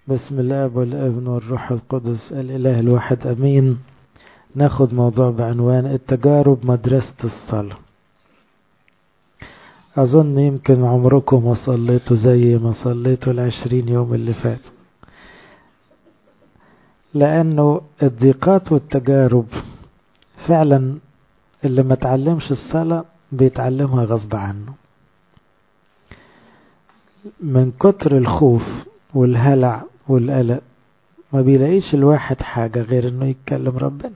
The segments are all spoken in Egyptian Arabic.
بسم الله والابن والروح القدس الإله الواحد أمين ناخد موضوع بعنوان التجارب مدرسة الصلاة أظن يمكن عمركم ما صليتوا زي ما صليتوا العشرين يوم اللي فات لأنه الضيقات والتجارب فعلا اللي ما تعلمش الصلاة بيتعلمها غصب عنه من كتر الخوف والهلع والقلق ما بيلاقيش الواحد حاجة غير انه يتكلم ربنا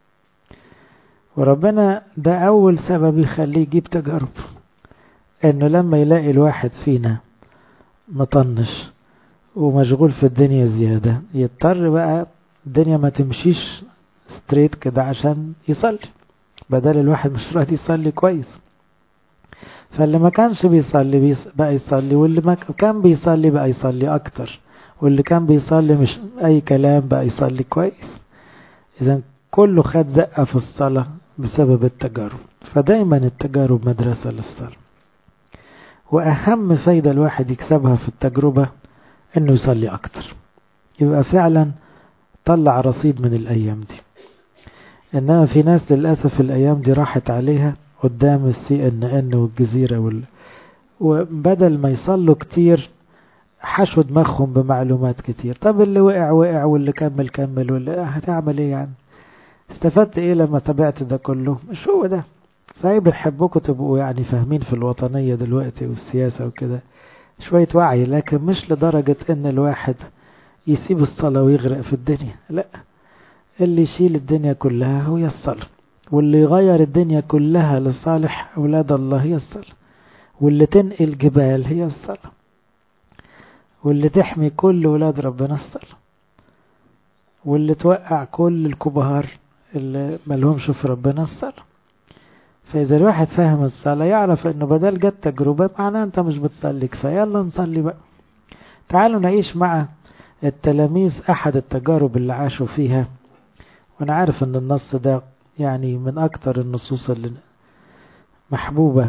وربنا ده اول سبب يخليه يجيب تجارب انه لما يلاقي الواحد فينا مطنش ومشغول في الدنيا زيادة يضطر بقى الدنيا ما تمشيش ستريت كده عشان يصلي بدل الواحد مش راضي يصلي كويس فاللي ما كانش بيصلي بقى يصلي واللي ما كان بيصلي بقى يصلي اكتر واللي كان بيصلي مش اي كلام بقى يصلي كويس اذا كله خد زقه في الصلاه بسبب التجارب فدايما التجارب مدرسه للصلاه واهم فايده الواحد يكسبها في التجربه انه يصلي اكتر يبقى فعلا طلع رصيد من الايام دي انما في ناس للاسف الايام دي راحت عليها قدام السي ان ان والجزيرة وال... وبدل ما يصلوا كتير حشوا دماغهم بمعلومات كتير طب اللي وقع وقع واللي كمل كمل واللي هتعمل ايه يعني استفدت ايه لما تابعت ده كله مش هو ده صحيح بنحبكم تبقوا يعني فاهمين في الوطنية دلوقتي والسياسة وكده شوية وعي لكن مش لدرجة ان الواحد يسيب الصلاة ويغرق في الدنيا لا اللي يشيل الدنيا كلها هو الصلاة واللي يغير الدنيا كلها لصالح أولاد الله هي الصلاة واللي تنقل جبال هي الصلاة واللي تحمي كل ولاد ربنا الصلاة واللي توقع كل الكبهار اللي ملهمش في ربنا الصلاة فإذا الواحد فاهم الصلاة يعرف إنه بدل جت تجربة معناها أنت مش بتصلي كفاية يلا نصلي بقى تعالوا نعيش مع التلاميذ أحد التجارب اللي عاشوا فيها وأنا عارف إن النص ده يعني من أكتر النصوص اللي محبوبة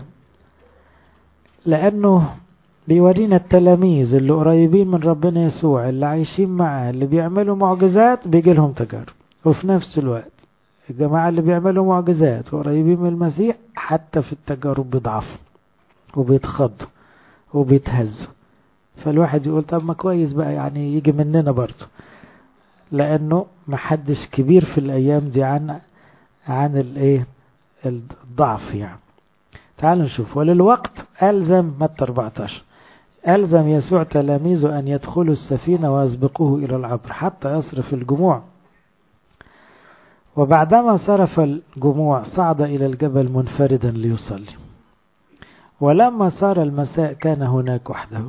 لأنه بيورينا التلاميذ اللي قريبين من ربنا يسوع اللي عايشين معاه اللي بيعملوا معجزات بيجي لهم تجارب وفي نفس الوقت الجماعة اللي بيعملوا معجزات وقريبين من المسيح حتى في التجارب بيضعفوا وبيتخضوا وبيتهزوا فالواحد يقول طب ما كويس بقى يعني يجي مننا برضه لأنه محدش كبير في الأيام دي عن عن الايه الضعف يعني تعالوا نشوف وللوقت ألزم متى 14 ألزم يسوع تلاميذه أن يدخلوا السفينة ويسبقوه إلى العبر حتى يصرف الجموع وبعدما صرف الجموع صعد إلى الجبل منفردا ليصلي ولما صار المساء كان هناك وحده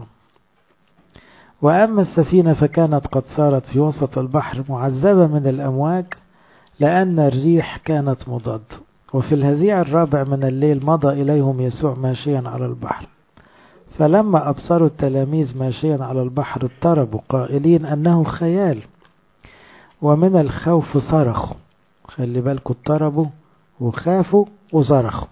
وأما السفينة فكانت قد صارت في وسط البحر معذبة من الأمواج لأن الريح كانت مضاد وفي الهزيع الرابع من الليل مضى إليهم يسوع ماشيا على البحر فلما أبصروا التلاميذ ماشيا على البحر اضطربوا قائلين أنه خيال ومن الخوف صرخوا خلي بالكم اضطربوا وخافوا وصرخوا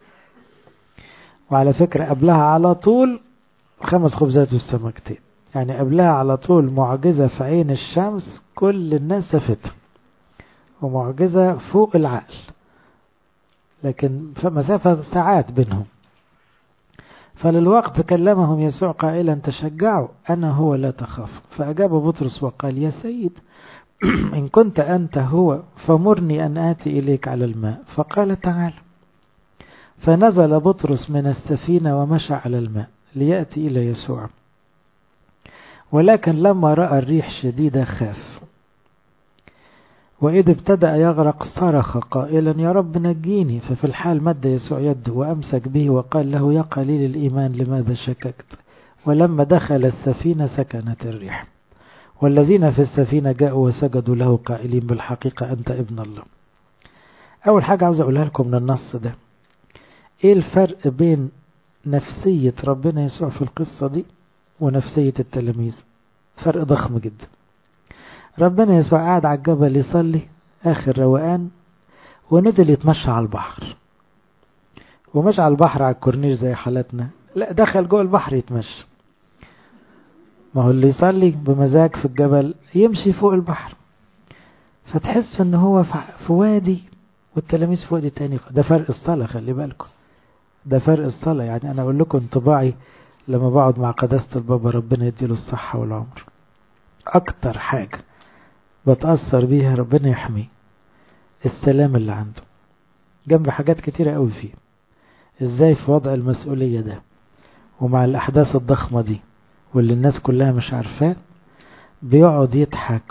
وعلى فكرة قبلها على طول خمس خبزات والسمكتين يعني قبلها على طول معجزة في عين الشمس كل الناس سفتها ومعجزة فوق العقل لكن مسافة ساعات بينهم فللوقت كلمهم يسوع قائلا تشجعوا أنا هو لا تخاف فأجاب بطرس وقال يا سيد إن كنت أنت هو فمرني أن آتي إليك على الماء فقال تعال فنزل بطرس من السفينة ومشى على الماء ليأتي إلى يسوع ولكن لما رأى الريح شديدة خاف وإذ ابتدأ يغرق صرخ قائلا يا رب نجيني ففي الحال مد يسوع يده وأمسك به وقال له يا قليل الإيمان لماذا شككت ولما دخل السفينة سكنت الريح والذين في السفينة جاءوا وسجدوا له قائلين بالحقيقة أنت ابن الله أول حاجة عاوز أقولها لكم من النص ده إيه الفرق بين نفسية ربنا يسوع في القصة دي ونفسية التلاميذ فرق ضخم جدا ربنا يسوع قاعد على الجبل يصلي آخر روقان ونزل يتمشى على البحر ومش على البحر على الكورنيش زي حالتنا لا دخل جوه البحر يتمشى ما هو اللي يصلي بمزاج في الجبل يمشي فوق البحر فتحس ان هو في وادي والتلاميذ في وادي تاني ده فرق الصلاة خلي بالكم ده فرق الصلاة يعني انا اقول لكم انطباعي لما بقعد مع قداسة البابا ربنا يديله الصحة والعمر اكتر حاجة بتأثر بيها ربنا يحميه السلام اللي عنده جنب حاجات كتيرة قوي فيه ازاي في وضع المسؤولية ده ومع الاحداث الضخمة دي واللي الناس كلها مش عارفاه بيقعد يضحك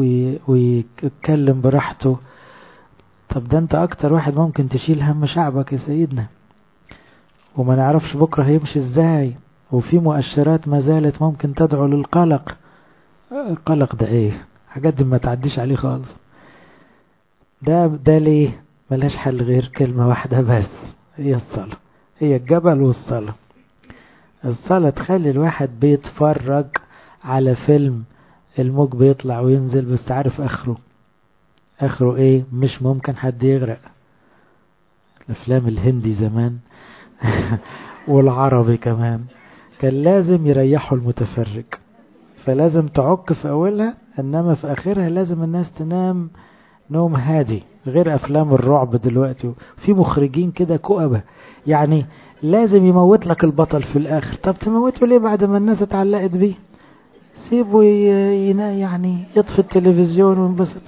ويتكلم براحته طب ده انت اكتر واحد ممكن تشيل هم شعبك يا سيدنا وما نعرفش بكرة هيمشي ازاي وفي مؤشرات ما زالت ممكن تدعو للقلق القلق ده ايه حاجات دي ما تعديش عليه خالص ده ده ليه ملاش حل غير كلمة واحدة بس هي الصلاة هي الجبل والصلاة الصلاة تخلي الواحد بيتفرج على فيلم الموج بيطلع وينزل بس عارف اخره اخره ايه مش ممكن حد يغرق الافلام الهندي زمان والعربي كمان كان لازم يريحوا المتفرج فلازم تعك في اولها انما في اخرها لازم الناس تنام نوم هادي غير افلام الرعب دلوقتي في مخرجين كده كؤبة يعني لازم يموت لك البطل في الاخر طب تموته ليه بعد ما الناس اتعلقت بيه سيبه يعني يطفي التلفزيون وينبسط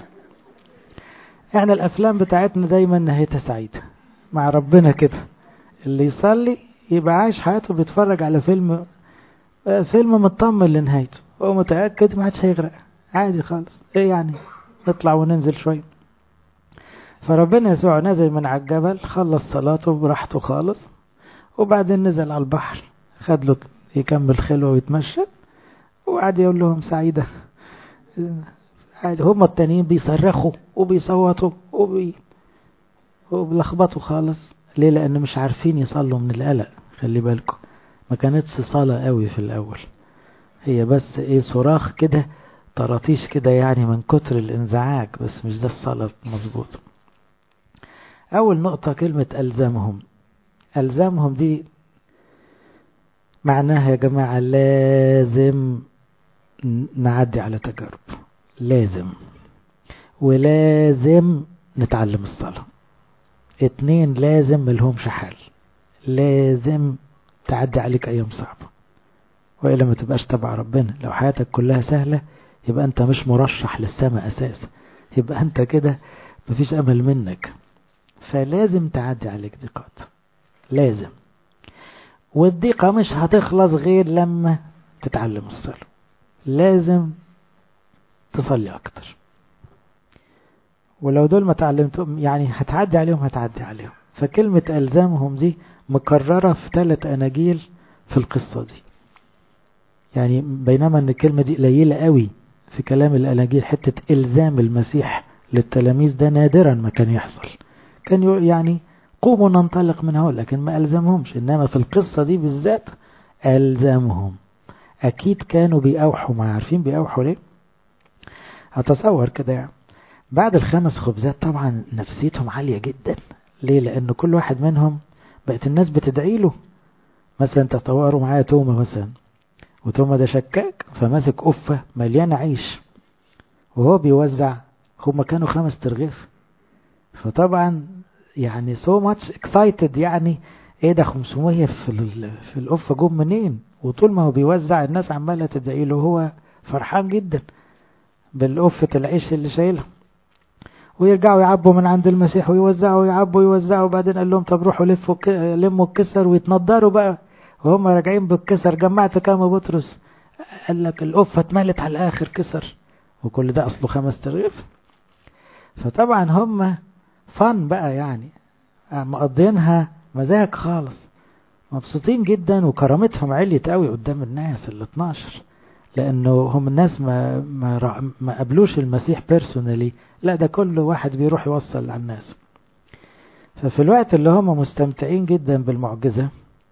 احنا الافلام بتاعتنا دايما نهايتها سعيدة مع ربنا كده اللي يصلي يبقى عايش حياته بيتفرج على فيلم فيلم مطمن لنهايته هو متأكد ما حدش هيغرق عادي خالص ايه يعني نطلع وننزل شوية فربنا يسوع نزل من على الجبل خلص صلاته براحته خالص وبعدين نزل على البحر خد له يكمل خلوه ويتمشى وقعد يقول لهم سعيدة هم التانيين بيصرخوا وبيصوتوا وبي وبيلخبطوا خالص ليه لأن مش عارفين يصلوا من القلق خلي بالكم ما كانتش صلاة قوي في الأول هي بس ايه صراخ كده طراطيش كده يعني من كتر الانزعاج بس مش ده الصلاة مظبوط أول نقطة كلمة ألزمهم ألزمهم دي معناها يا جماعة لازم نعدي على تجارب لازم ولازم نتعلم الصلاة اتنين لازم ملهمش حل لازم تعدي عليك أيام صعبة وإلا ما تبقاش تبع ربنا لو حياتك كلها سهلة يبقى أنت مش مرشح للسماء أساسا يبقى أنت كده مفيش أمل منك فلازم تعدي عليك ضيقات لازم والضيقة مش هتخلص غير لما تتعلم الصلاة لازم تصلي أكتر ولو دول ما تعلمتهم يعني هتعدي عليهم هتعدي عليهم فكلمة ألزامهم دي مكررة في ثلاث أناجيل في القصة دي يعني بينما أن الكلمة دي قليلة قوي في كلام الأناجيل حتة إلزام المسيح للتلاميذ ده نادرا ما كان يحصل كان يعني قوموا ننطلق من هون لكن ما ألزمهمش إنما في القصة دي بالذات ألزمهم أكيد كانوا بيأوحوا ما عارفين بيأوحوا ليه هتصور كده يعني بعد الخمس خبزات طبعا نفسيتهم عالية جدا ليه لأن كل واحد منهم بقت الناس بتدعي له مثلا تصوروا معايا توما مثلا وتوما ده شكاك فماسك قفة مليانة عيش وهو بيوزع هما كانوا خمس ترغيف فطبعا يعني so much excited يعني ايه ده 500 في في القفة جم منين وطول ما هو بيوزع الناس عمالة تدعي له هو فرحان جدا بالقفة العيش اللي شايلها ويرجعوا يعبوا من عند المسيح ويوزعوا ويعبوا ويوزعوا وبعدين قال لهم طب روحوا لفوا لموا الكسر ويتنضروا بقى وهم راجعين بالكسر جمعت كام يا بطرس قال لك القفة اتملت على الآخر كسر وكل ده أصله خمس ترغيف فطبعا هم فن بقى يعني مقضينها مزاج خالص مبسوطين جدا وكرامتهم عليت قوي قدام الناس ال 12 لانه هم الناس ما ما ما قبلوش المسيح بيرسونالي لا ده كل واحد بيروح يوصل على الناس ففي الوقت اللي هم مستمتعين جدا بالمعجزه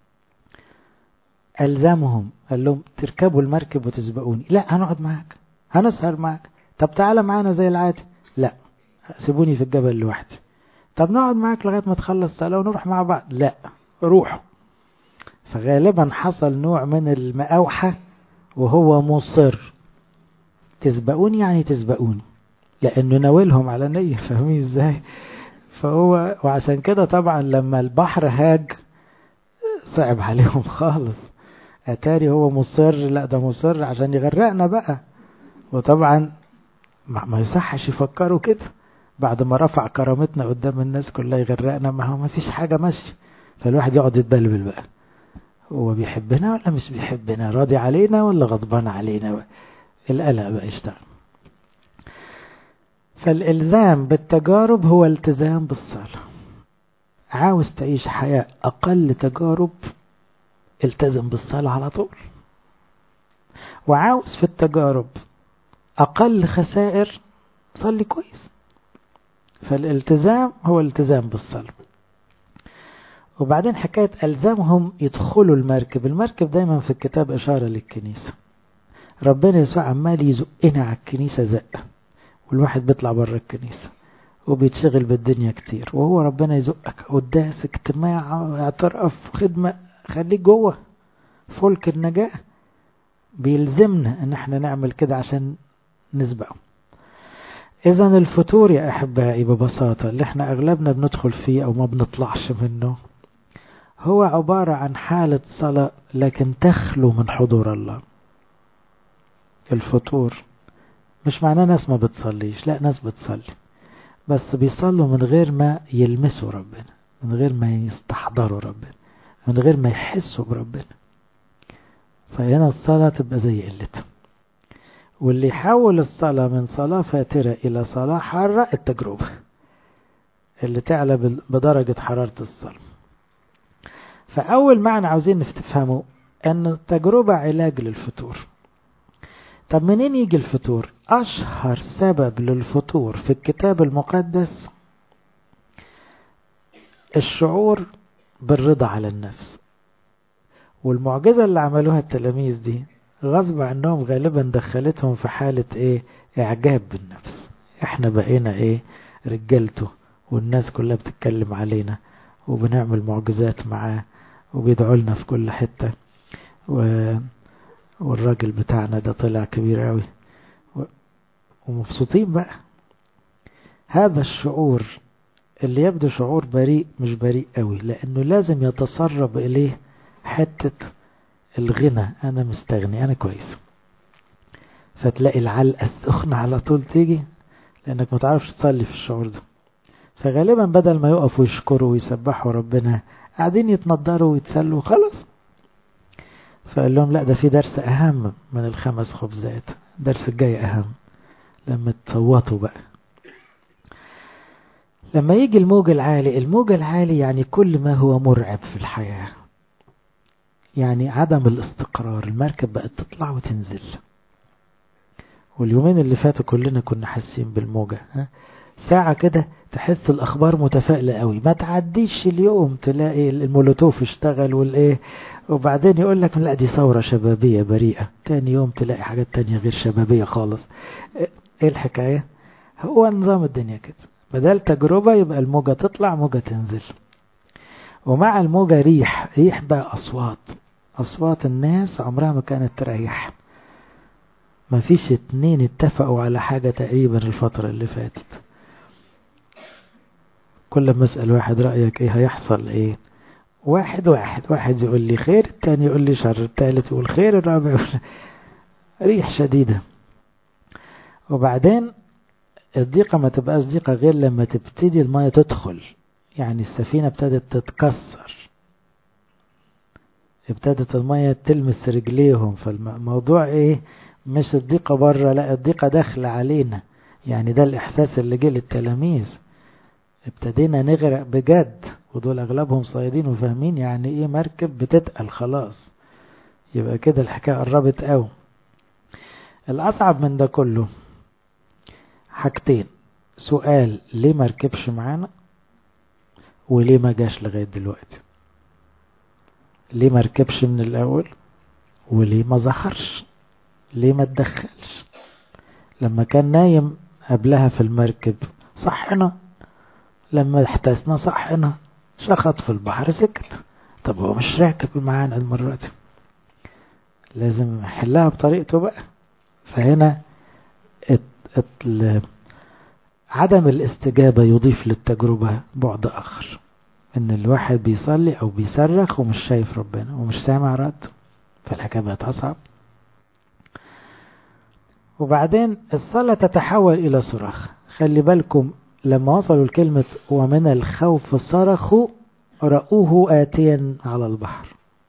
ألزمهم قال لهم تركبوا المركب وتسبقوني لا هنقعد معاك هنسهر معاك طب تعالى معانا زي العادي لا سيبوني في الجبل لوحدي طب نقعد معاك لغاية ما تخلص صلاة ونروح مع بعض لا روحوا فغالبا حصل نوع من المأوحة وهو مصر تسبقوني يعني تسبقوني لأنه ناولهم على نية فاهمين ازاي فهو وعشان كده طبعا لما البحر هاج صعب عليهم خالص اتاري هو مصر لا ده مصر عشان يغرقنا بقى وطبعا ما يصحش يفكروا كده بعد ما رفع كرامتنا قدام الناس كلها يغرقنا ما هو ما فيش حاجة ماشية فالواحد يقعد يتبلبل بقى هو بيحبنا ولا مش بيحبنا راضي علينا ولا غضبان علينا بقى. القلق بقى يشتغل فالإلزام بالتجارب هو التزام بالصلاة عاوز تعيش حياة أقل تجارب التزم بالصلاة على طول وعاوز في التجارب أقل خسائر صلي كويس فالالتزام هو الالتزام بالصلاة وبعدين حكاية ألزمهم يدخلوا المركب المركب دايما في الكتاب إشارة للكنيسة ربنا يسوع عمال يزقنا على الكنيسة زقة والواحد بيطلع بره الكنيسة وبيتشغل بالدنيا كتير وهو ربنا يزقك قداس اجتماع اعتراف خدمة خليك جوه فلك النجاة بيلزمنا ان احنا نعمل كده عشان نسبقه اذا الفتور يا احبائي ببساطة اللي احنا اغلبنا بندخل فيه او ما بنطلعش منه هو عبارة عن حالة صلاة لكن تخلو من حضور الله الفتور مش معناه ناس ما بتصليش لا ناس بتصلي بس بيصلوا من غير ما يلمسوا ربنا من غير ما يستحضروا ربنا من غير ما يحسوا بربنا فهنا الصلاة تبقى زي قلتها واللي يحول الصلاة من صلاة فاترة إلى صلاة حارة التجربة اللي تعلى بدرجة حرارة الصلاة فأول معنى عاوزين نفهمه أن التجربة علاج للفتور طب منين يجي الفتور أشهر سبب للفتور في الكتاب المقدس الشعور بالرضا على النفس والمعجزة اللي عملوها التلاميذ دي غصب عنهم غالبا دخلتهم في حالة ايه اعجاب بالنفس احنا بقينا ايه رجالته والناس كلها بتتكلم علينا وبنعمل معجزات معاه وبيدعوا لنا في كل حتة و... والراجل بتاعنا ده طلع كبير قوي و... ومبسوطين بقى هذا الشعور اللي يبدو شعور بريء مش بريء قوي لانه لازم يتسرب اليه حتة الغنى انا مستغني انا كويس فتلاقي العلقة السخنة على طول تيجي لانك ما تعرفش تصلي في الشعور ده فغالبا بدل ما يقفوا يشكروا ويسبحوا ربنا قاعدين يتنضروا ويتسلوا خلاص فقال لهم لا ده في درس اهم من الخمس خبزات الدرس الجاي اهم لما تصوتوا بقى لما يجي الموج العالي الموج العالي يعني كل ما هو مرعب في الحياة يعني عدم الاستقرار المركب بقت تطلع وتنزل واليومين اللي فاتوا كلنا كنا حاسين بالموجة ها؟ ساعة كده تحس الأخبار متفائلة قوي ما تعديش اليوم تلاقي المولوتوف اشتغل والإيه وبعدين يقول لك لا دي ثورة شبابية بريئة تاني يوم تلاقي حاجات تانية غير شبابية خالص ايه الحكاية هو نظام الدنيا كده بدل تجربة يبقى الموجة تطلع موجة تنزل ومع الموجة ريح ريح بقى أصوات أصوات الناس عمرها ما كانت تريح ما فيش اتنين اتفقوا على حاجة تقريبا الفترة اللي فاتت كل ما اسأل واحد رأيك ايه هيحصل ايه واحد واحد واحد يقول لي خير التاني يقول لي شر التالت يقول خير الرابع يقول ريح شديدة وبعدين الضيقة ما تبقاش ضيقة غير لما تبتدي المية تدخل يعني السفينة ابتدت تتكسر ابتدت المية تلمس رجليهم فالموضوع ايه مش الضيقة بره لا الضيقة داخلة علينا يعني ده الإحساس اللي جه للتلاميذ ابتدينا نغرق بجد ودول أغلبهم صيادين وفاهمين يعني إيه مركب بتتقل خلاص يبقى كده الحكاية قربت قوي الأصعب من ده كله حاجتين سؤال ليه مركبش معانا وليه ما جاش لغاية دلوقتي ليه مركبش من الأول وليه ما ظهرش ليه ما تدخلش لما كان نايم قبلها في المركب صحنا لما احتسنا صحنا شخط في البحر سكت طب هو مش راكب معانا المرة دي لازم يحلها بطريقته بقى فهنا ات ات عدم الاستجابة يضيف للتجربة بعد آخر إن الواحد بيصلي أو بيصرخ ومش شايف ربنا ومش سامع رد فالحكاية بقت أصعب وبعدين الصلاة تتحول إلى صراخ خلي بالكم لما وصلوا لكلمة ومن الخوف صرخوا رأوه آتيا على البحر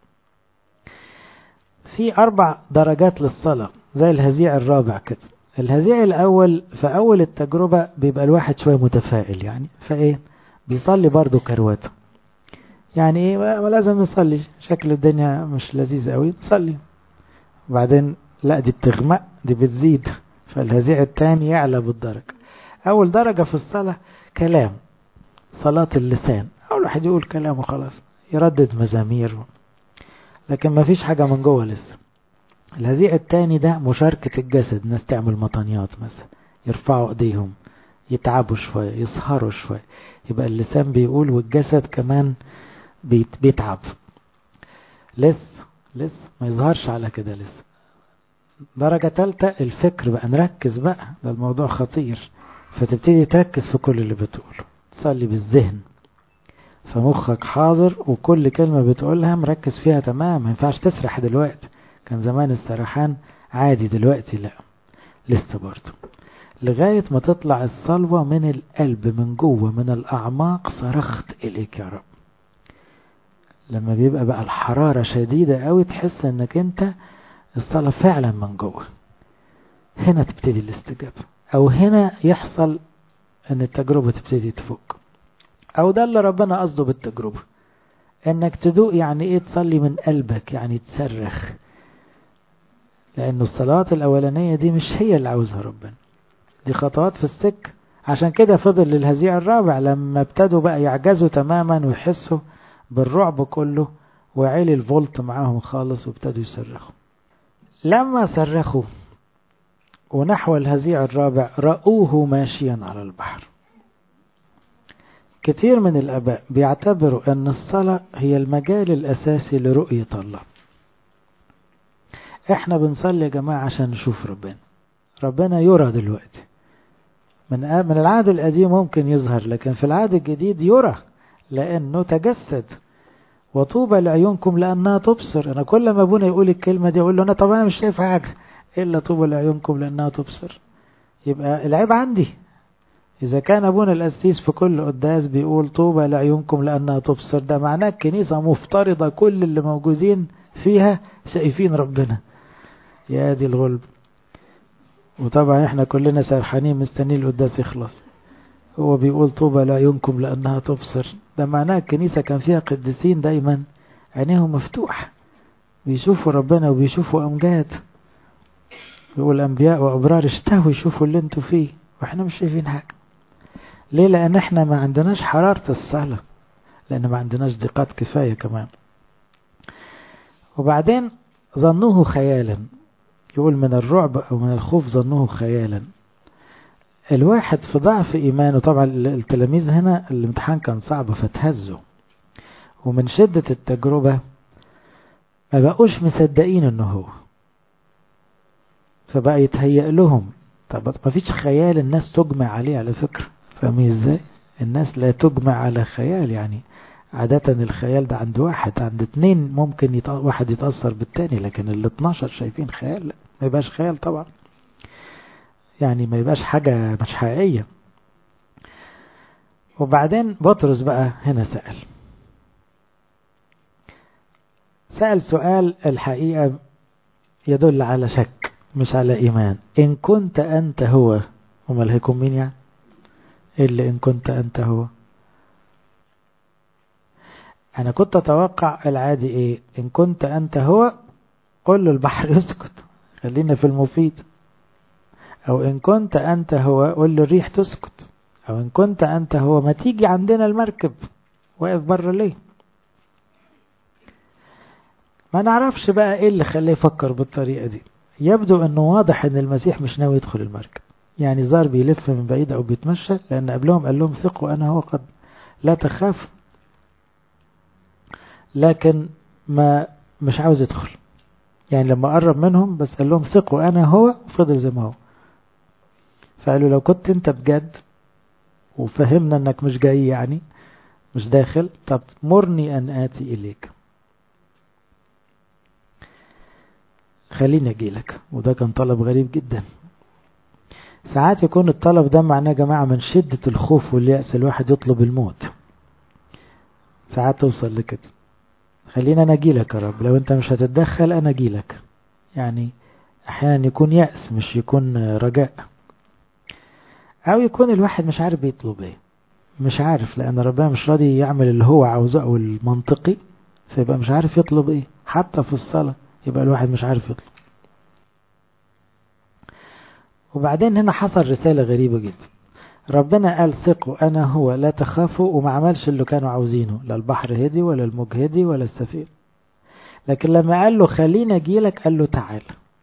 في أربع درجات للصلاة زي الهزيع الرابع كده الهزيع الأول في أول التجربة بيبقى الواحد شوية متفائل يعني فإيه بيصلي برضه كروته يعني إيه ما لازم نصلي شكل الدنيا مش لذيذ قوي نصلي وبعدين لا دي بتغمق دي بتزيد فالهزيع الثاني يعلى بالدرجة أول درجة في الصلاة كلام صلاة اللسان أول واحد يقول كلام وخلاص يردد مزامير لكن ما فيش حاجة من جوه لسه الهزيع الثاني ده مشاركة الجسد ناس تعمل مطانيات مثلا يرفعوا ايديهم يتعبوا شوية يسهروا شوية يبقى اللسان بيقول والجسد كمان بيت بيتعب لسه لسه ما يظهرش على كده لسه درجة تالتة الفكر بقى نركز بقى ده الموضوع خطير فتبتدي تركز في كل اللي بتقوله تصلي بالذهن فمخك حاضر وكل كلمة بتقولها مركز فيها تمام ما ينفعش تسرح دلوقتي كان زمان السرحان عادي دلوقتي لا لسه برضه لغاية ما تطلع الصلوة من القلب من جوه من الأعماق صرخت إليك يا رب لما بيبقى بقى الحرارة شديدة قوي تحس انك انت الصلاة فعلا من جوه هنا تبتدي الاستجابة او هنا يحصل ان التجربة تبتدي تفك او ده اللي ربنا قصده بالتجربة انك تدوق يعني ايه تصلي من قلبك يعني تصرخ لأن الصلاة الأولانية دي مش هي اللي عاوزها ربنا دي خطوات في السك عشان كده فضل للهزيع الرابع لما ابتدوا بقى يعجزوا تماما ويحسوا بالرعب كله وعلي الفولت معاهم خالص وابتدوا يصرخوا لما صرخوا ونحو الهزيع الرابع رأوه ماشيا على البحر كثير من الآباء بيعتبروا أن الصلاة هي المجال الأساسي لرؤية الله احنا بنصلي يا جماعة عشان نشوف ربنا ربنا يرى دلوقتي من من العهد القديم ممكن يظهر لكن في العهد الجديد يرى لأنه تجسد وطوبى لعيونكم لأنها تبصر أنا كل ما أبونا يقول الكلمة دي أقول له أنا طبعا مش شايف حاجة إلا طوبى لعيونكم لأنها تبصر يبقى العيب عندي إذا كان أبونا القسيس في كل قداس بيقول طوبى لعيونكم لأنها تبصر ده معناه الكنيسة مفترضة كل اللي موجودين فيها شايفين ربنا يا دي الغلب وطبعا احنا كلنا سرحانين مستنيين القداس يخلص هو بيقول طوبى لعيونكم لأنها تبصر ده معناه الكنيسة كان فيها قديسين دايما عينيهم مفتوح بيشوفوا ربنا وبيشوفوا أمجاد يقول أنبياء وأبرار اشتهوا يشوفوا اللي انتوا فيه واحنا مش شايفين حاجة ليه لأن احنا ما عندناش حرارة الصلاة لأن ما عندناش دقات كفاية كمان وبعدين ظنوه خيالا يقول من الرعب أو من الخوف ظنوه خيالا الواحد في ضعف إيمانه طبعا التلاميذ هنا الامتحان كان صعب فتهزوا ومن شدة التجربة ما بقوش مصدقين انه هو فبقى يتهيأ لهم طب ما فيش خيال الناس تجمع عليه على فكرة فاهمين ازاي الناس لا تجمع على خيال يعني عادة الخيال ده عند واحد عند اتنين ممكن يتأ... واحد يتأثر بالتاني لكن ال 12 شايفين خيال لا ما يبقاش خيال طبعا يعني ما يبقاش حاجة مش حقيقية وبعدين بطرس بقى هنا سأل سأل سؤال الحقيقة يدل على شك مش على إيمان إن كنت أنت هو أمال هيكون مين يعني إلا إن كنت أنت هو أنا كنت أتوقع العادي إيه إن كنت أنت هو قل البحر يسكت خلينا في المفيد أو إن كنت أنت هو قل الريح تسكت أو إن كنت أنت هو ما تيجي عندنا المركب واقف بره ليه ما نعرفش بقى إيه اللي خليه يفكر بالطريقة دي يبدو أنه واضح أن المسيح مش ناوي يدخل المركب يعني زار بيلف من بعيد أو بيتمشى لأن قبلهم قال لهم ثقوا أنا هو قد لا تخاف لكن ما مش عاوز يدخل يعني لما قرب منهم بس قال لهم ثقوا أنا هو فضل زي ما هو فقالوا لو كنت انت بجد وفهمنا انك مش جاي يعني مش داخل طب مرني ان اتي اليك خليني اجيلك وده كان طلب غريب جدا ساعات يكون الطلب ده معناه يا جماعة من شدة الخوف واليأس الواحد يطلب الموت ساعات توصل لكده خلينا انا اجيلك يا رب لو انت مش هتتدخل انا اجيلك يعني احيانا يكون يأس مش يكون رجاء او يكون الواحد مش عارف بيطلب ايه مش عارف لان ربنا مش راضي يعمل اللي هو عاوزه او المنطقي فيبقى مش عارف يطلب ايه حتى في الصلاة يبقى الواحد مش عارف يطلب وبعدين هنا حصل رسالة غريبة جدا ربنا قال ثقوا أنا هو لا تخافوا وما عملش اللي كانوا عاوزينه لا البحر هدي ولا الموج هدي ولا السفينة لكن لما قال له خلينا أجيلك قال له تعال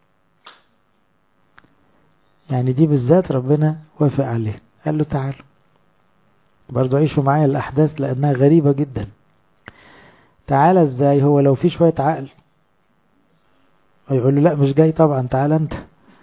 يعني دي بالذات ربنا وافق عليه قال له تعال برضو عيشوا معايا الأحداث لأنها غريبة جدا تعال ازاي هو لو في شوية عقل يقول له لا مش جاي طبعا تعال انت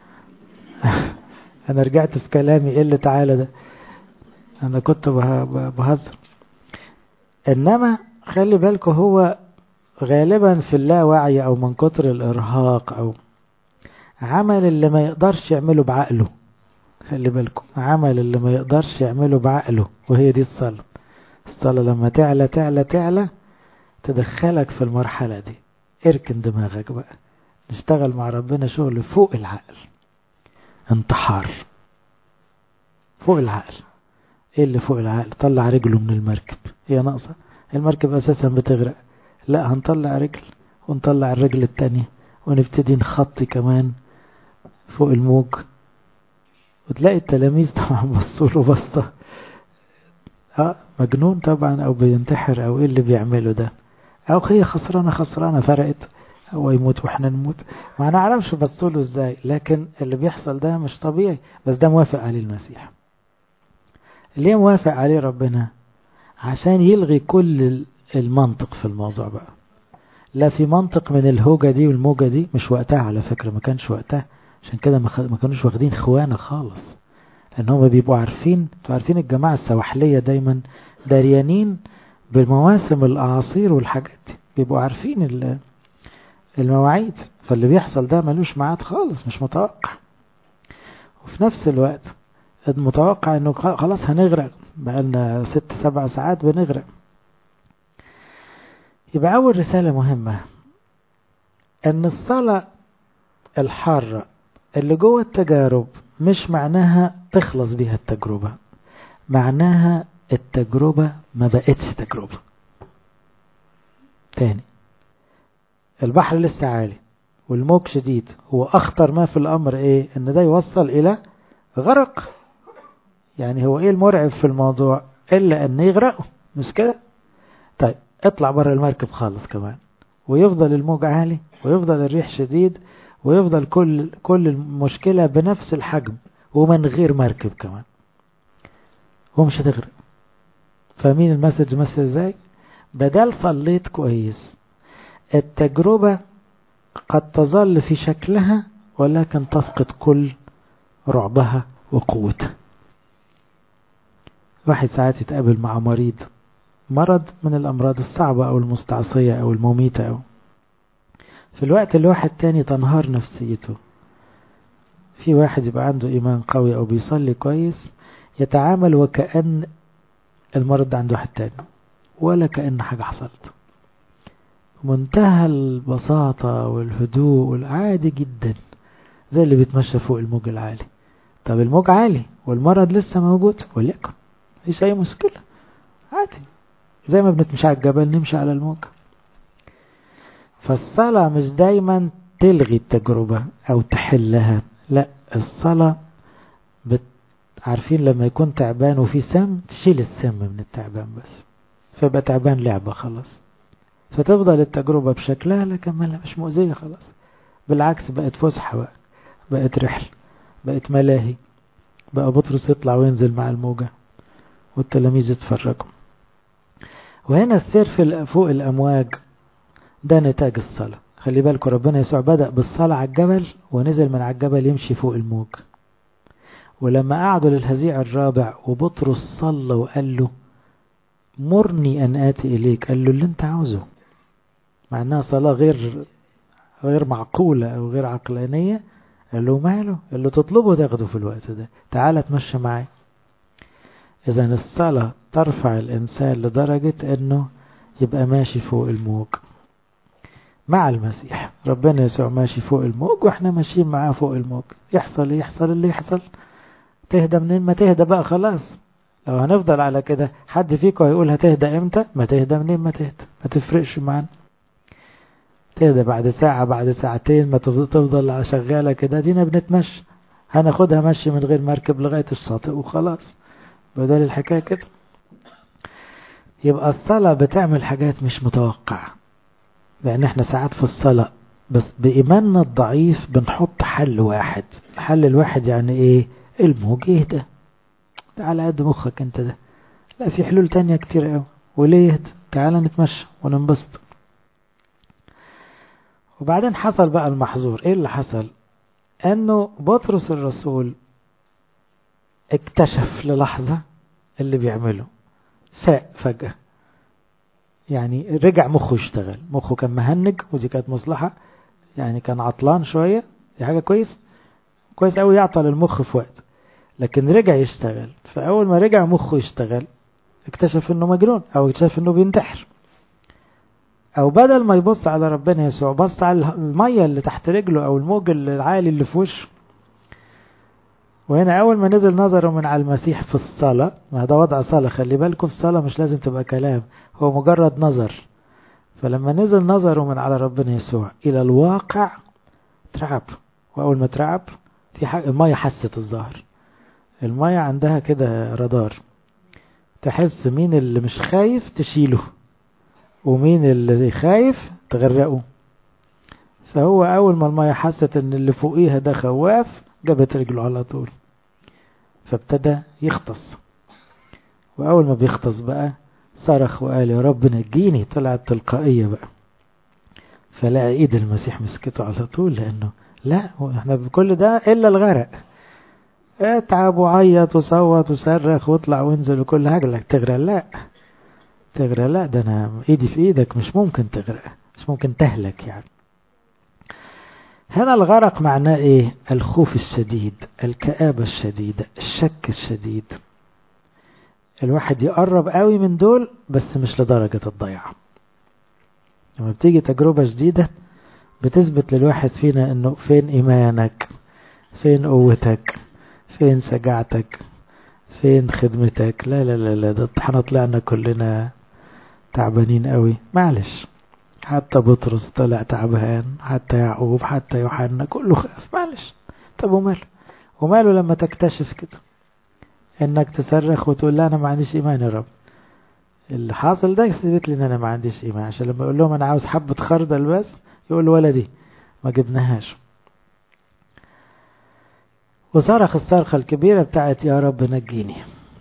انا رجعت في كلامي ايه اللي تعالى ده انا كنت بهزر انما خلي بالكم هو غالبا في اللاوعي او من كتر الارهاق او عمل اللي ما يقدرش يعمله بعقله خلي بالكم عمل اللي ما يقدرش يعمله بعقله وهي دي الصلاة الصلاة لما تعلى تعلى تعلى تدخلك في المرحلة دي اركن دماغك بقى نشتغل مع ربنا شغل فوق العقل انتحار فوق العقل ايه اللي فوق العقل طلع رجله من المركب هي ناقصة المركب اساسا بتغرق لا هنطلع رجل ونطلع الرجل التانية ونبتدي نخطي كمان فوق الموج وتلاقي التلاميذ طبعا بصوا له بصة اه مجنون طبعا او بينتحر او ايه اللي بيعمله ده او هي خسرانة خسرانة فرقت هو يموت واحنا نموت ما نعرفش بصوا له ازاي لكن اللي بيحصل ده مش طبيعي بس ده موافق عليه المسيح ليه موافق عليه ربنا عشان يلغي كل المنطق في الموضوع بقى لا في منطق من الهوجة دي والموجة دي مش وقتها على فكرة ما كانش وقتها عشان كده ما كانوش واخدين خوانة خالص لان هم بيبقوا عارفين انتوا عارفين الجماعة السواحلية دايما داريانين بالمواسم الاعاصير والحاجات دي بيبقوا عارفين المواعيد فاللي بيحصل ده ملوش ميعاد خالص مش متوقع وفي نفس الوقت المتوقع انه خلاص هنغرق بقالنا ست سبع ساعات بنغرق يبقى اول رسالة مهمة ان الصلاة الحارة اللي جوه التجارب مش معناها تخلص بيها التجربة معناها التجربة ما بقتش تجربة تاني البحر لسه عالي والموج شديد هو أخطر ما في الأمر إيه إن ده يوصل إلى غرق يعني هو إيه المرعب في الموضوع إلا أن يغرقوا مش كده طيب اطلع بره المركب خالص كمان ويفضل الموج عالي ويفضل الريح شديد ويفضل كل كل المشكلة بنفس الحجم ومن غير مركب كمان ومش هتغرق فاهمين المسج ماشي ازاي بدل صليت كويس التجربة قد تظل في شكلها ولكن تفقد كل رعبها وقوتها واحد ساعات يتقابل مع مريض مرض من الأمراض الصعبة أو المستعصية أو المميتة أو في الوقت اللي واحد تاني تنهار نفسيته في واحد يبقى عنده إيمان قوي أو بيصلي كويس يتعامل وكأن المرض عنده واحد تاني ولا كأن حاجة حصلت منتهى البساطة والهدوء والعادي جدا زي اللي بيتمشى فوق الموج العالي طب الموج عالي والمرض لسه موجود وليكن مفيش أي مشكلة عادي زي ما بنتمشي على الجبل نمشي على الموج فالصلاة مش دايما تلغي التجربة أو تحلها لا الصلاة بت... عارفين لما يكون تعبان وفي سم تشيل السم من التعبان بس فيبقى تعبان لعبة خلاص فتفضل التجربة بشكلها لكن ما مش مؤذية خلاص بالعكس بقت فسحة بقى بقت رحل بقت ملاهي بقى بطرس يطلع وينزل مع الموجة والتلاميذ يتفرجوا وهنا السير في فوق الأمواج ده نتاج الصلاة خلي بالكم ربنا يسوع بدأ بالصلاة على الجبل ونزل من على الجبل يمشي فوق الموج ولما قعدوا للهزيع الرابع وبطرس صلى وقال له مرني أن آتي إليك قال له اللي أنت عاوزه مع أنها صلاة غير غير معقولة أو غير عقلانية قال له ماله قال له تطلبه تاخده في الوقت ده تعالى تمشى معي إذا الصلاة ترفع الإنسان لدرجة أنه يبقى ماشي فوق الموج مع المسيح ربنا يسوع ماشي فوق الموج واحنا ماشيين معاه فوق الموج يحصل يحصل اللي يحصل تهدى منين ما تهدى بقى خلاص لو هنفضل على كده حد فيكم هيقول هتهدى امتى ما تهدى منين ما تهدى ما تفرقش معانا تهدى بعد ساعة بعد ساعتين ما تفضل شغالة كده دينا بنتمشى هناخدها مشي من غير مركب لغاية الشاطئ وخلاص بدل الحكاية كده يبقى الصلاة بتعمل حاجات مش متوقعة لأن احنا ساعات في الصلاة بس بإيماننا الضعيف بنحط حل واحد الحل الواحد يعني ايه الموج يهدى على قد مخك انت ده لا في حلول تانية كتير قوي وليه يهدى تعال نتمشى وننبسط وبعدين حصل بقى المحظور ايه اللي حصل انه بطرس الرسول اكتشف للحظة اللي بيعمله ساء فجأة يعني رجع مخه يشتغل مخه كان مهنج ودي كانت مصلحة يعني كان عطلان شوية دي حاجة كويس كويس قوي يعطل المخ في وقت لكن رجع يشتغل فأول ما رجع مخه يشتغل اكتشف انه مجنون او اكتشف انه بينتحر او بدل ما يبص على ربنا يسوع بص على المية اللي تحت رجله او الموج العالي اللي في وشه وهنا اول ما نزل نظره من على المسيح في الصلاة ما ده وضع صلاة خلي بالكم الصلاة مش لازم تبقى كلام هو مجرد نظر فلما نزل نظره من على ربنا يسوع الى الواقع ترعب واول ما ترعب في حاجة المية حست الظهر المية عندها كده رادار تحس مين اللي مش خايف تشيله ومين اللي خايف تغرقه فهو أول ما المية حست إن اللي فوقيها ده خواف جابت رجله على طول فابتدى يختص وأول ما بيختص بقى صرخ وقال يا رب نجيني طلعت تلقائية بقى فلقى ايد المسيح مسكته على طول لأنه لا احنا بكل ده إلا الغرق اتعب وعيط وصوت وصرخ واطلع وانزل وكل حاجة لك تغرق لا تغرق لا ده انا ايدي في ايدك مش ممكن تغرق مش ممكن تهلك يعني هنا الغرق معناه ايه الخوف الشديد الكآبة الشديدة الشك الشديد الواحد يقرب قوي من دول بس مش لدرجة الضياع لما بتيجي تجربة جديدة بتثبت للواحد فينا انه فين ايمانك فين قوتك فين سجعتك فين خدمتك لا لا لا لا ده احنا طلعنا كلنا تعبانين قوي معلش حتى بطرس طلع تعبان حتى يعقوب حتى يوحنا كله خاف معلش طب وماله وماله لما تكتشف كده انك تصرخ وتقول لا انا ما عنديش ايمان يا رب اللي حاصل ده يثبت لي ان انا ما عنديش ايمان عشان لما اقول لهم انا عاوز حبة خردل بس يقول ولا دي ما جبناهاش وصرخ الصرخة الكبيرة بتاعت يا رب نجيني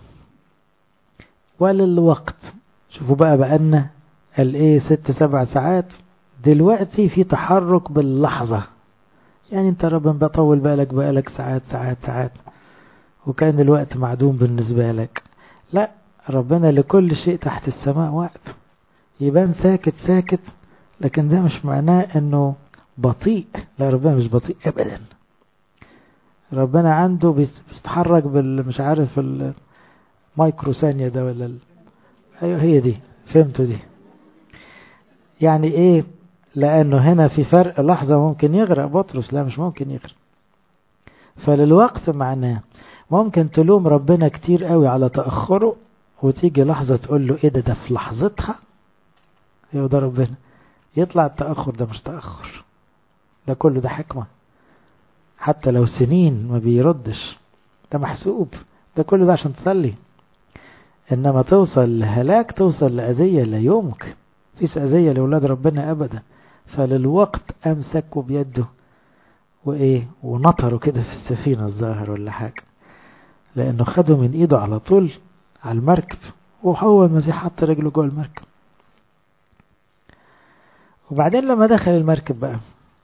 وللوقت شوفوا بقى بقالنا قال ايه ست سبع ساعات دلوقتي في تحرك باللحظة يعني انت رب بطول بالك بقالك ساعات ساعات ساعات وكان الوقت معدوم بالنسبة لك لا ربنا لكل شيء تحت السماء وقت يبان ساكت ساكت لكن ده مش معناه انه بطيء لا ربنا مش بطيء ابدا ربنا عنده بيتحرك بال مش عارف المايكرو ثانية ده ولا ال... ايوه هي دي فهمتوا دي يعني ايه لانه هنا في فرق لحظة ممكن يغرق بطرس لا مش ممكن يغرق فللوقت معناه ممكن تلوم ربنا كتير قوي على تأخره وتيجي لحظة تقول له ايه ده ده في لحظتها ايوه ده ربنا يطلع التأخر ده مش تأخر ده كله ده حكمة حتى لو سنين ما بيردش ده محسوب ده كله ده عشان تصلي انما توصل لهلاك توصل لأذية لا يمكن فيش أذية لأولاد ربنا أبدا فللوقت أمسكوا بيده وإيه ونطروا كده في السفينة الظاهر ولا حاجة لأنه خدوا من إيده على طول على المركب وهو المسيح حط رجله جوه المركب وبعدين لما دخل المركب بقى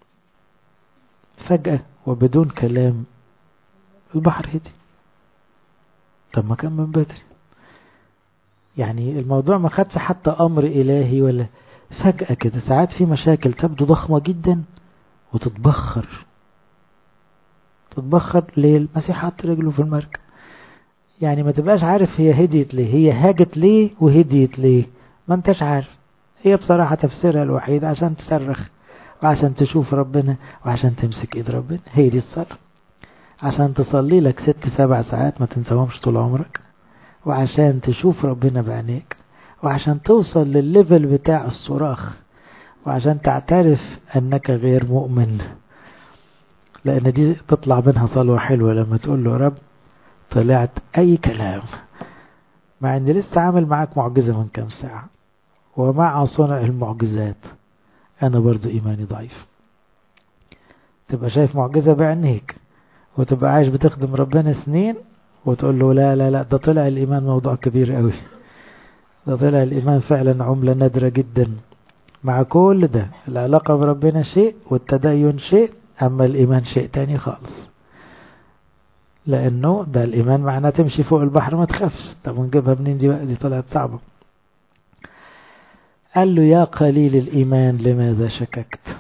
فجأة وبدون كلام البحر هدي طب ما كان من بدري يعني الموضوع ما خدش حتى أمر إلهي ولا فجأة كده ساعات في مشاكل تبدو ضخمة جدا وتتبخر تتبخر ليه المسيح حط رجله في المركب يعني ما تبقاش عارف هي هديت ليه هي هاجت ليه وهديت ليه ما انتش عارف هي بصراحة تفسيرها الوحيد عشان تصرخ وعشان تشوف ربنا وعشان تمسك ايد ربنا هي دي الصلاة عشان تصلي لك ست سبع ساعات ما تنساهمش طول عمرك وعشان تشوف ربنا بعينيك وعشان توصل للليفل بتاع الصراخ وعشان تعترف انك غير مؤمن لان دي تطلع منها صلوة حلوة لما تقول له رب طلعت اي كلام مع ان لسه عامل معاك معجزة من كام ساعة ومع صنع المعجزات انا برضو ايماني ضعيف تبقى شايف معجزة بعينيك وتبقى عايش بتخدم ربنا سنين وتقول له لا لا لا ده طلع الإيمان موضوع كبير قوي ده طلع الإيمان فعلا عملة نادرة جدا مع كل ده العلاقة بربنا شيء والتدين شيء أما الإيمان شيء تاني خالص لأنه ده الإيمان معناه تمشي فوق البحر ما تخافش طب ونجيبها منين دي بقى دي طلعت صعبة قال له يا قليل الإيمان لماذا شككت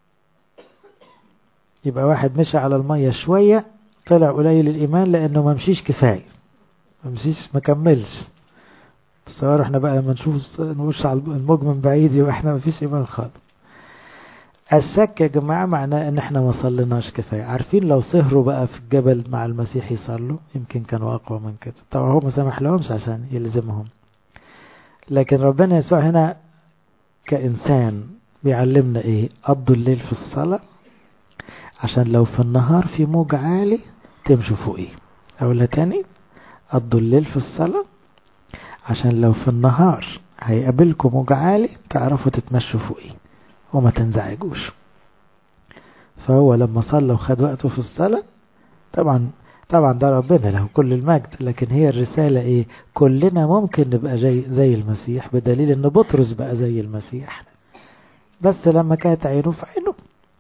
يبقى واحد مشي على المية شوية طلع قليل الإيمان لأنه ما مشيش كفاية ما مشيش ما كملش تصور احنا بقى لما نشوف نبص على الموج من بعيد يبقى احنا ما فيش إيمان خالص الشك يا جماعة معناه ان احنا ما صليناش كفاية عارفين لو سهروا بقى في الجبل مع المسيح يصلوا يمكن كانوا أقوى من كده طبعا هو ما سمح لهمش عشان يلزمهم لكن ربنا يسوع هنا كإنسان بيعلمنا ايه قضوا الليل في الصلاة عشان لو في النهار في موج عالي تمشوا فوقيه أولا تاني قضوا الليل في الصلاة عشان لو في النهار هيقابلكم موج عالي تعرفوا تتمشوا فوقيه وما تنزعجوش فهو لما صلى وخد وقته في الصلاة طبعا طبعا ده ربنا له كل المجد لكن هي الرسالة ايه كلنا ممكن نبقى زي, زي المسيح بدليل ان بطرس بقى زي المسيح بس لما كانت عينه في عينه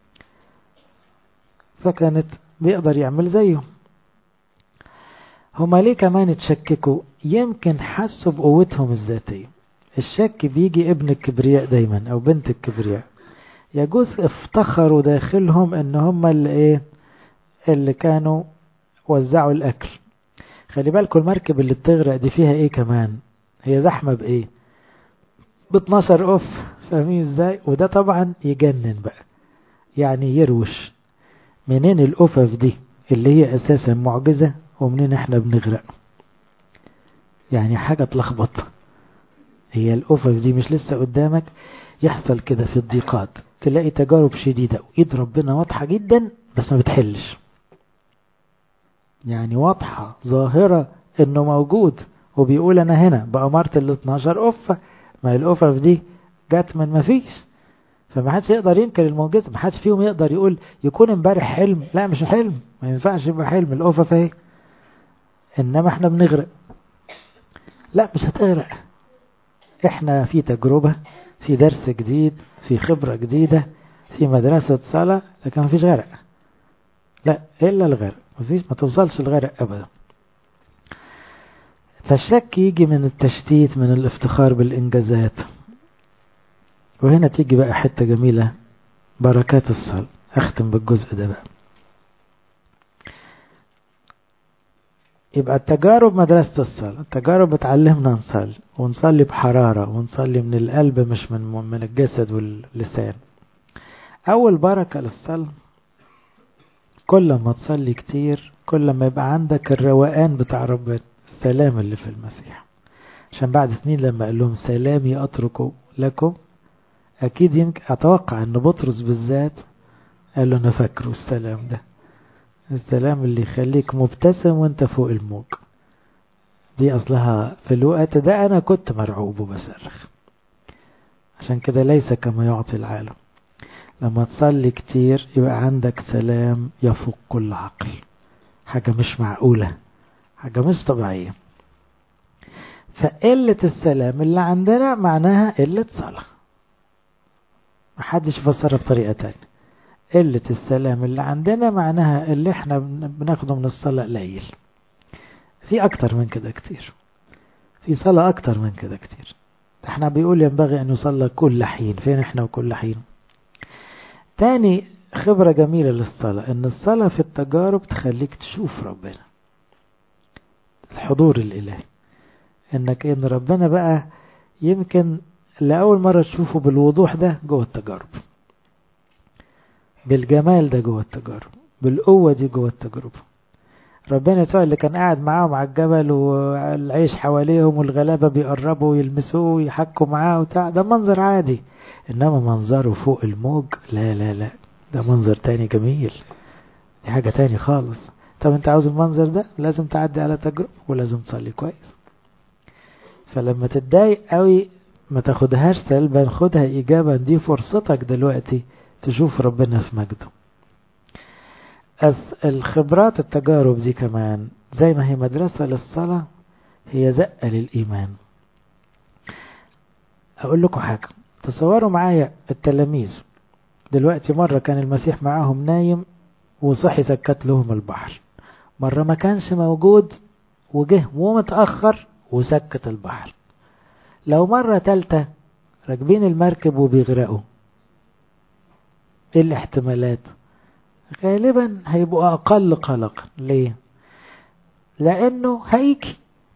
فكانت بيقدر يعمل زيه هما ليه كمان اتشككوا يمكن حسوا بقوتهم الذاتية الشك بيجي ابن الكبرياء دايما او بنت الكبرياء يجوز افتخروا داخلهم ان هم اللي ايه اللي كانوا وزعوا الاكل خلي بالكم المركب اللي بتغرق دي فيها ايه كمان هي زحمة بايه ب 12 اوف فاهمين ازاي وده طبعا يجنن بقى يعني يروش منين الأفف دي اللي هي أساسا معجزة ومنين احنا بنغرق يعني حاجة تلخبط هي الأفف دي مش لسه قدامك يحصل كده في الضيقات تلاقي تجارب شديدة وإيد ربنا واضحة جدا بس ما بتحلش يعني واضحة ظاهرة انه موجود وبيقول انا هنا بأمارة ال 12 أفة ما الأفف دي جت من ما فيش فما حدش يقدر ينكر المعجزة ما حدش فيهم يقدر يقول يكون امبارح حلم لا مش حلم ما ينفعش يبقى حلم الأفف اهي انما احنا بنغرق لا مش هتغرق احنا في تجربة في درس جديد في خبرة جديدة في مدرسة صلاة لكن ما فيش غرق لا إلا الغرق ما فيش ما توصلش الغرق أبدا فالشك يجي من التشتيت من الافتخار بالإنجازات وهنا تيجي بقى حتة جميلة بركات الصلاة أختم بالجزء ده بقى يبقى التجارب مدرسة الصلاة التجارب بتعلمنا نصلي ونصلي بحرارة ونصلي من القلب مش من من الجسد واللسان أول بركة للصلاة كل ما تصلي كتير كل ما يبقى عندك الروقان بتاع ربنا السلام اللي في المسيح عشان بعد سنين لما قال لهم سلامي أترك لكم أكيد يمكن أتوقع أن بطرس بالذات قال له أنا فاكره السلام ده السلام اللي يخليك مبتسم وانت فوق الموج دي أصلها في الوقت ده أنا كنت مرعوب وبصرخ عشان كده ليس كما يعطي العالم لما تصلي كتير يبقى عندك سلام يفوق كل عقل حاجة مش معقولة حاجة مش طبيعية فقلة السلام اللي عندنا معناها قلة صلاة محدش يفسرها بطريقة تانية قلة السلام اللي عندنا معناها اللي احنا بناخده من الصلاة قليل في أكتر من كده كتير في صلاة أكتر من كده كتير احنا بيقول ينبغي أن يصلى كل حين فين احنا وكل حين تاني خبرة جميلة للصلاة ان الصلاة في التجارب تخليك تشوف ربنا الحضور الإلهي انك ان ربنا بقى يمكن لأول مرة تشوفه بالوضوح ده جوه التجارب بالجمال ده جوه التجارب بالقوة دي جوه التجربة ربنا يسوع اللي كان قاعد معاهم على الجبل والعيش حواليهم والغلابة بيقربوا ويلمسوه ويحكوا معاه وبتاع ده منظر عادي إنما منظره فوق الموج لا لا لا ده منظر تاني جميل دي حاجة تاني خالص طب انت عاوز المنظر ده لازم تعدي على تجربة ولازم تصلي كويس فلما تتضايق قوي ما تاخدهاش سلبا خدها إيجابا دي فرصتك دلوقتي تشوف ربنا في مجده الخبرات التجارب دي كمان زي ما هي مدرسة للصلاة هي زقة للإيمان أقول لكم حاجة تصوروا معايا التلاميذ دلوقتي مرة كان المسيح معاهم نايم وصحي سكت لهم البحر مرة ما كانش موجود وجه ومتأخر وسكت البحر لو مرة تالتة راكبين المركب وبيغرقوا ايه الاحتمالات غالبا هيبقوا اقل قلقا ليه لانه هيجي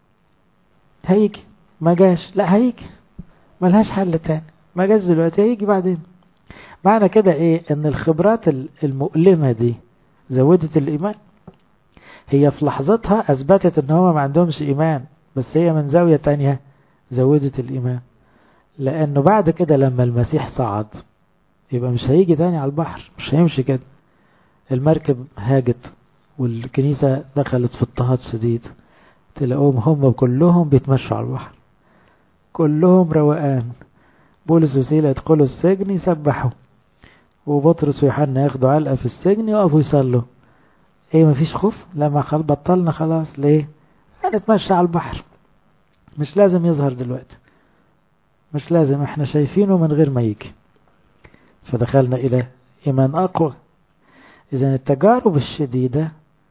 هيجي ما جاش لا هيجي ملهاش حل تاني ما جاش دلوقتي هيجي بعدين معنى كده ايه ان الخبرات المؤلمة دي زودت الايمان هي في لحظتها اثبتت ان هما ما عندهمش ايمان بس هي من زاوية تانية زودت الايمان لانه بعد كده لما المسيح صعد يبقى مش هيجي تاني على البحر مش هيمشي كده المركب هاجت والكنيسة دخلت في اضطهاد شديد تلاقوهم هم كلهم بيتمشوا على البحر كلهم روقان بولس وسيلة يدخلوا السجن يسبحوا وبطرس ويوحنا ياخدوا علقة في السجن يقفوا يصلوا ايه مفيش خوف لما خل بطلنا خلاص ليه هنتمشى على البحر مش لازم يظهر دلوقتي مش لازم احنا شايفينه من غير ما يجي فدخلنا إلى إيمان أقوى إذا التجارب الشديدة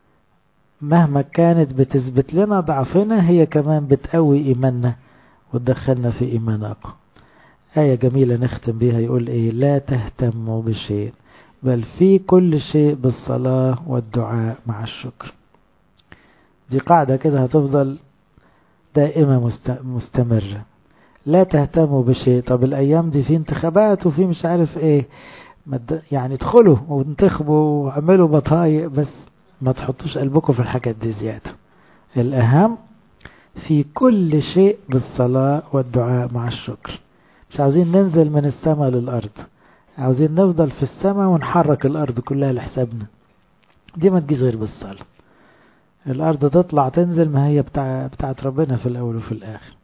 مهما كانت بتثبت لنا ضعفنا هي كمان بتقوي إيماننا وتدخلنا في إيمان أقوى آية جميلة نختم بيها يقول إيه لا تهتموا بشيء بل في كل شيء بالصلاة والدعاء مع الشكر دي قاعدة كده هتفضل دائمة مستمرة لا تهتموا بشيء طب الأيام دي في انتخابات وفي مش عارف إيه يعني ادخلوا وانتخبوا واعملوا بطايق بس ما تحطوش قلبكم في الحاجات دي زيادة الأهم في كل شيء بالصلاة والدعاء مع الشكر مش عاوزين ننزل من السماء للأرض عاوزين نفضل في السماء ونحرك الأرض كلها لحسابنا دي ما تجيش غير بالصلاة الأرض تطلع تنزل ما هي بتاع بتاعت ربنا في الأول وفي الآخر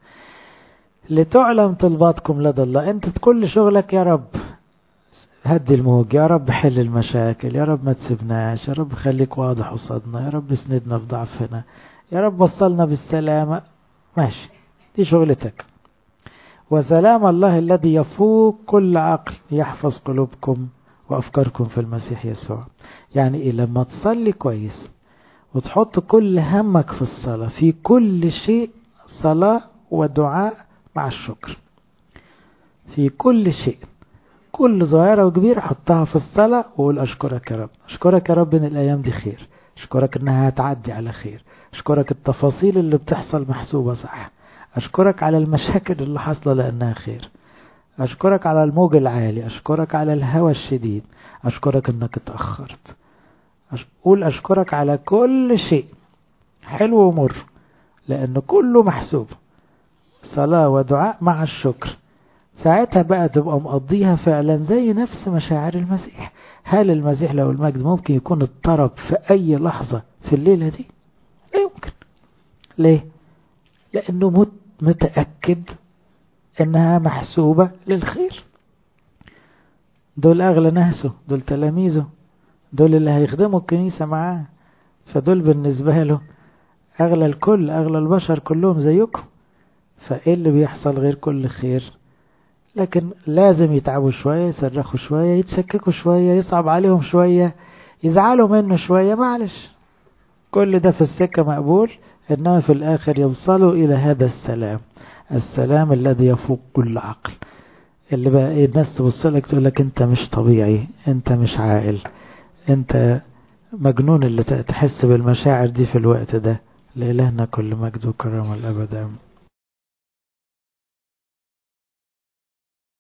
لتعلم طلباتكم لدى الله انت كل شغلك يا رب هدي الموج يا رب حل المشاكل يا رب ما تسيبناش يا رب خليك واضح قصادنا يا رب اسندنا في ضعفنا يا رب وصلنا بالسلامة ماشي دي شغلتك وسلام الله الذي يفوق كل عقل يحفظ قلوبكم وأفكاركم في المسيح يسوع يعني إيه لما تصلي كويس وتحط كل همك في الصلاة في كل شيء صلاة ودعاء مع الشكر في كل شيء كل صغيرة وكبيرة حطها في الصلاة وقول أشكرك يا رب أشكرك يا رب إن الأيام دي خير أشكرك إنها هتعدي على خير أشكرك التفاصيل اللي بتحصل محسوبة صح أشكرك على المشاكل اللي حاصلة لأنها خير أشكرك على الموج العالي أشكرك على الهوى الشديد أشكرك إنك اتأخرت أش... قول أشكرك على كل شيء حلو ومر لأن كله محسوب صلاة ودعاء مع الشكر ساعتها بقى تبقى مقضيها فعلا زي نفس مشاعر المسيح هل المسيح لو المجد ممكن يكون اضطرب في أي لحظة في الليلة دي لا يمكن ليه لأنه متأكد إنها محسوبة للخير دول أغلى ناسه دول تلاميذه دول اللي هيخدموا الكنيسة معاه فدول بالنسبة له أغلى الكل أغلى البشر كلهم زيكم فإيه اللي بيحصل غير كل خير لكن لازم يتعبوا شوية يصرخوا شوية يتشككوا شوية يصعب عليهم شوية يزعلوا منه شوية معلش كل ده في السكة مقبول إنما في الآخر يوصلوا إلى هذا السلام السلام الذي يفوق كل عقل اللي بقى ايه الناس تبص لك تقول لك انت مش طبيعي انت مش عاقل انت مجنون اللي تحس بالمشاعر دي في الوقت ده لإلهنا كل مجد وكرم الأبد